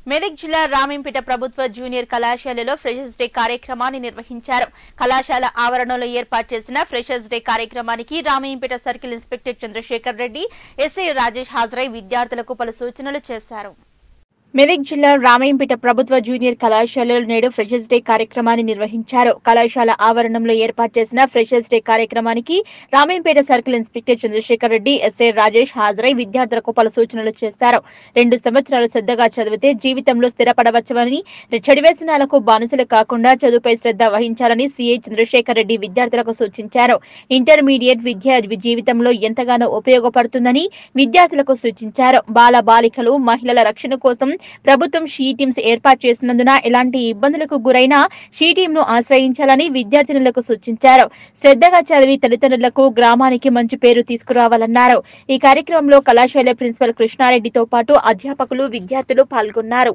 మెదక్ జిల్లా రామేంపేట ప్రభుత్వ జూనియర్ కళాశాలలో ఫ్రెషర్స్ డే కార్యక్రమాన్ని నిర్వహించారు కళాశాల ఆవరణలో ఏర్పాటు చేసిన ఫ్రెషర్స్ డే కార్యక్రమానికి Ramempet circle inspector Chandrashekar Reddy SI Rajesh హాజరై విద్యార్థులకు పలు సూచనలు చేశారు మెదక్ జిల్లా రామయ్యంపేట ప్రభుత్వ జూనియర్ కళాశాలలో నేడు ఫ్రెషర్స్ డే కార్యక్రమాన్ని నిర్వహించారు కళాశాల ఆవరణంలో ఏర్పాటు చేసిన ఫ్రెషర్స్ డే కార్యక్రమానికి Ramayampet circle inspector Chandrashekar Reddy SI Rajesh హాజరై విద్యార్థులకు పలు సూచనలు చేశారు రెండు సంవత్సరాలు శ్రద్ధగా చదివితే జీవితంలో స్థిరపడవచ్చని చెడు వ్యసనాలకు బానిసలు కాకుండా చదువుపై శ్రద్ధ వహించాలని సీఐ చంద్రశేఖర్ రెడ్డి విద్యార్థులకు సూచించారు ఇంటర్మీడియట్ విద్య జీవితంలో ఎంతగానో ఉపయోగపడుతుందని విద్యార్థులకు సూచించారు బాల బాలికలు మహిళల రక్షణ కోసం ప్రభుత్వం షీ టీమ్స్ ఏర్పాటు చేసినందున ఎలాంటి ఇబ్బందులకు గురైనా షీ టీమ్ ను ఆశ్రయించాలని విద్యార్థినులకు సూచించారు శ్రద్ధగా చదివి తల్లిదండ్రులకు గ్రామానికి మంచి పేరు తీసుకురావాలన్నారు ఈ కార్యక్రమంలో కళాశాల ప్రిన్సిపల్ కృష్ణారెడ్డితో పాటు అధ్యాపకులు విద్యార్థులు పాల్గొన్నారు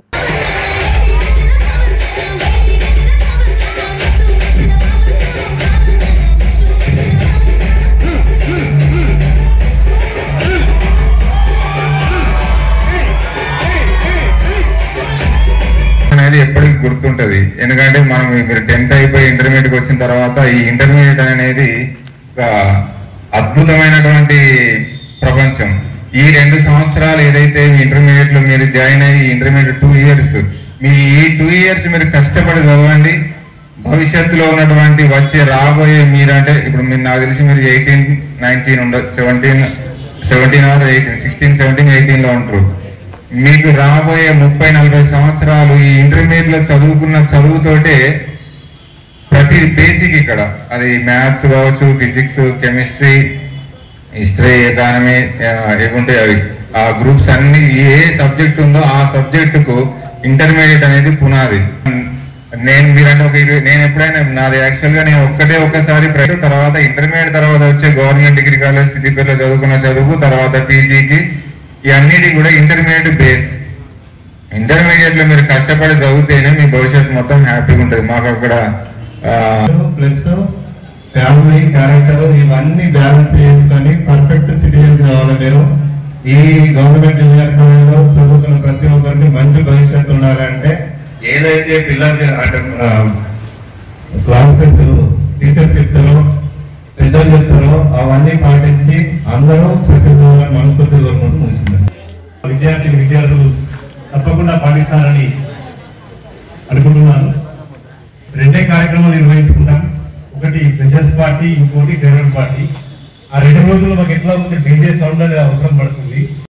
అనేది ఎప్పటికీ గుర్తుంటది ఎందుకంటే మనం మీరు టెన్త్ అయిపోయి ఇంటర్మీడియట్ వచ్చిన తర్వాత ఈ ఇంటర్మీడియట్ అనేది ఒక అద్భుతమైనటువంటి ప్రపంచం ఈ రెండు సంవత్సరాలు ఏదైతే ఇంటర్మీడియట్ లో మీరు జాయిన్ అయ్యి ఇంటర్మీడియట్ టూ ఇయర్స్ మీ ఈ టూ ఇయర్స్ మీరు కష్టపడి చదవండి భవిష్యత్తులో ఉన్నటువంటి వచ్చే రాబోయే మీరంటే ఇప్పుడు మీరు నాకు తెలిసి మీరు ఎయిటీన్ నైన్టీన్ ఉండదు seventeen seventeen or eighteen sixteen seventeen eighteen లో ఉంటారు మీకు రాబోయే ముప్పై నలభై సంవత్సరాలు ఈ ఇంటర్మీడియట్ లో చదువుకున్న చదువుతోటే ప్రతి బేసిక్ ఇక్కడ అది మ్యాథ్స్ కావచ్చు ఫిజిక్స్ కెమిస్ట్రీ హిస్టరీ ఎకానమీ ఏముంటాయి అవి ఆ గ్రూప్స్ అన్ని ఏ సబ్జెక్ట్ ఉందో ఆ సబ్జెక్ట్ కు ఇంటర్మీడియట్ అనేది పునాది నేను మీరంటే ఒక ఇరవై- నేను ఎప్పుడైనా నాది యాక్చువల్ గా నేను ఒక్కటే ఒక్కసారి ప్రైవేట్ తర్వాత ఇంటర్మీడియట్ తర్వాత వచ్చే గవర్నమెంట్ డిగ్రీ కాలేజ్ సిద్దిపేటలో చదువుకున్న చదువు తర్వాత పీజీకి ఇవన్నిటి కూడా ఇంటర్మీడియట్ బేస్ ఇంటర్మీడియట్ లో మీరు కష్టపడి చదివితేనే మీ భవిష్యత్తు మొత్తం హ్యాపీగా ఉంటుంది మాకు అక్కడ ఆ, ప్లస్ ఫ్యామిలీ క్యారెక్టర్ ఇవన్నీ బ్యాలెన్స్ చేసుకొని పర్ఫెక్ట్ సిటిజన్ కావాలి మీరు ఈ గవర్నమెంట్ ఇంజనీర్ కాలేజ్లో చదువుకున్న ప్రతి ఒక్కరికి మంచి భవిష్యత్తు ఉండాలంటే ఏదైతే పిల్లలకి అంటే క్లాసెస్ టీచర్స్ చెప్తారో పెద్దలు చెప్తారో అవన్నీ పాటించి అందరూ సక్సెస్ అవ్వాలని మనస్ఫూర్తి కోరుకుంటూ ముగిస్తుంది విద్యార్థి విద్యార్థులు తప్పకుండా పాటిస్తారని అనుకుంటున్నాను రెండే కార్యక్రమాలు నిర్వహించుకుంటాం ఒకటి ఫ్రెషర్స్ పార్టీ ఇంకోటి ఫేవరెట్ పార్టీ ఆ రెండు రోజులు మాకు ఎట్లా ఉంది డీజే సౌండ్ అనేది అవసరం పడుతుంది